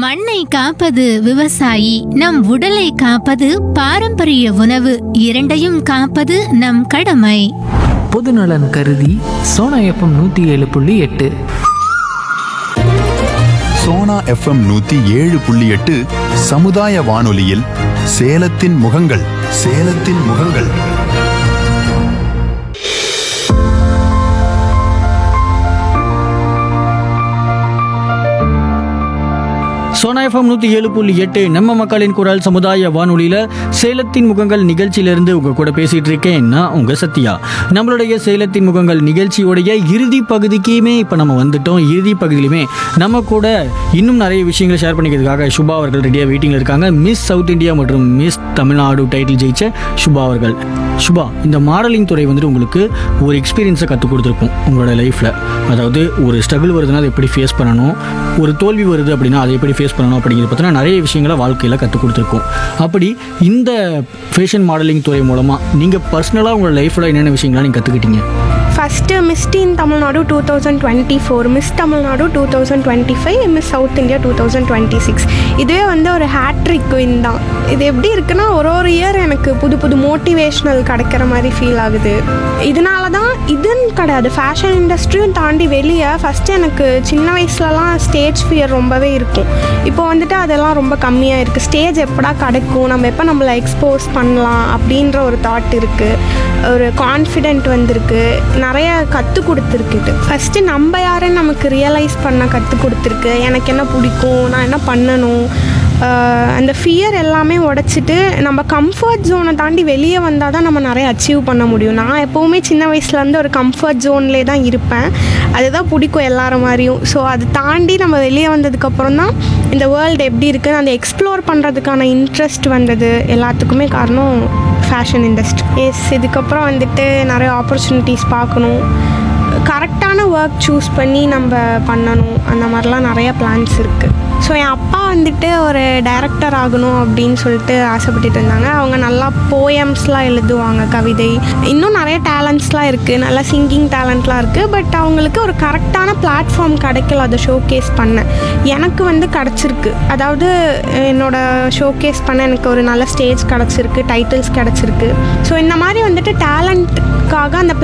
மண்ணை காப்பது விவசாயி நம் உடலை காப்பது பாரம்பரிய உணவு இரண்டையும் காப்பது நம் கடமை பொதுநலன் கருதி சோனா எஃப்எம் நூற்றி ஏழு புள்ளி எட்டு சோனா எஃப்எம் நூத்தி ஏழு புள்ளி எட்டு சமுதாய வானொலியில் சேலத்தின் முகங்கள் சேலத்தின் முகங்கள் சோனா எஃப்எம் நூற்றி ஏழு புள்ளி எட்டு நம்ம மக்களின் குரல் சமுதாய வானொலியில் சேலத்தின் முகங்கள் நிகழ்ச்சியிலிருந்து உங்க கூட பேசிட்டு இருக்கேன் நான் உங்க சத்யா நம்மளுடைய சேலத்தின் முகங்கள் நிகழ்ச்சியோடைய இறுதி பகுதிக்குமே இப்போ நம்ம வந்துட்டோம் இறுதி பகுதியிலுமே நம்ம கூட இன்னும் நிறைய விஷயங்களை ஷேர் பண்ணிக்கிறதுக்காக சுபா அவர்கள் ரெடியாக வெயிட்டிங்கில் இருக்காங்க மிஸ் சவுத் இந்தியா மற்றும் மிஸ் தமிழ்நாடு டைட்டில் ஜெயிச்ச சுபா அவர்கள் சுபா இந்த மாடலிங் துறை வந்துட்டு உங்களுக்கு ஒரு எக்ஸ்பீரியன்ஸை கற்றுக் கொடுத்துருக்கும் உங்களோட லைஃப்பில் அதாவது ஒரு ஸ்ட்ரகிள் வருதுன்னா அதை எப்படி ஃபேஸ் பண்ணணும் ஒரு தோல்வி வருது அப்படின்னா அதை எப்படி ஃபேஸ் பண்ணணும் அப்படிங்கிறது பார்த்தீங்கன்னா நிறைய விஷயங்களை வாழ்க்கையில் கற்றுக் கொடுத்துருக்கோம் அப்படி இந்த ஃபேஷன் மாடலிங் துறை மூலமாக நீங்கள் பர்சனலாக உங்களோட லைஃப்பில் என்னென்ன விஷயங்கள்லாம் நீங்கள் கற்றுக்கிட்டீங்க first miss teen Tamil Nadu two thousand twenty four miss Tamil Nadu two thousand twenty five miss South India two thousand twenty six இதுவே வந்து ஒரு ஹேட்ரிக் வின் தான் இது எப்படி இருக்குன்னா ஒரு ஒரு இயர் எனக்கு புது புது மோட்டிவேஷ்னல் கிடைக்கிற மாதிரி ஃபீல் ஆகுது இதனால தான் இதுன்னு கிடையாது ஃபேஷன் இண்டஸ்ட்ரியும் தாண்டி வெளியே ஃபஸ்ட்டு எனக்கு சின்ன வயசுலலாம் ஸ்டேஜ் ஃபியர் ரொம்பவே இருக்கும் இப்போ வந்துட்டு அதெல்லாம் ரொம்ப கம்மியாக இருக்குது ஸ்டேஜ் எப்படா கிடைக்கும் நம்ம எப்போ நம்மளை எக்ஸ்போஸ் பண்ணலாம் அப்படின்ற ஒரு தாட் இருக்குது ஒரு கான்ஃபிடென்ட் வந்திருக்கு நிறைய கற்றுக் கொடுத்துருக்கு இது ஃபஸ்ட்டு நம்ம யாருன்னு நமக்கு ரியலைஸ் பண்ண கற்றுக் கொடுத்துருக்கு எனக்கு என்ன பிடிக்கும் நான் என்ன பண்ணணும் ஆஹ் அந்த ஃபியர் எல்லாமே உடச்சிட்டு நம்ம கம்ஃபர்ட் ஜோனை தாண்டி வெளியே வந்தால் தான் நம்ம நிறைய அச்சீவ் பண்ண முடியும் நான் எப்போவுமே சின்ன வயசுலேருந்து ஒரு கம்ஃபர்ட் ஜோன்லேயே தான் இருப்பேன் அதுதான் பிடிக்கும் எல்லார மாதிரியும் ஸோ அது தாண்டி நம்ம வெளியே வந்ததுக்கப்புறம் தான் இந்த வேர்ல்டு எப்படி இருக்குன்னு அந்த எக்ஸ்ப்ளோர் பண்ணுறதுக்கான இன்ட்ரெஸ்ட் வந்தது எல்லாத்துக்குமே காரணம் ஃபேஷன் இண்டஸ்ட்ரி எஸ் இதுக்கப்புறம் வந்துட்டு நிறைய ஆப்பர்ச்சுனிட்டிஸ் பார்க்கணும் கரெக்டான ஒர்க் சூஸ் பண்ணி நம்ம பண்ணணும் அந்த மாதிரிலாம் நிறைய பிளான்ஸ் இருக்குது ஸோ என் அப்பா வந்துட்டு ஒரு டைரக்டர் ஆகணும் அப்படின்னு சொல்லிட்டு ஆசைப்பட்டுட்டு இருந்தாங்க அவங்க நல்லா போயம்ஸ்லாம் எழுதுவாங்க கவிதை இன்னும் நிறைய டேலண்ட்ஸ்லாம் இருக்குது நல்லா சிங்கிங் டேலண்ட்லாம் இருக்குது பட் அவங்களுக்கு ஒரு கரெக்டான பிளாட்ஃபார்ம் கிடைக்கல அதை ஷோகேஸ் பண்ண எனக்கு வந்து கிடச்சிருக்கு அதாவது என்னோட ஷோகேஸ் பண்ண எனக்கு ஒரு நல்ல ஸ்டேஜ் கிடச்சிருக்கு டைட்டில்ஸ் கிடச்சிருக்கு ஸோ இந்த மாதிரி வந்துட்டு டேலண்ட்டுக்காக அந்த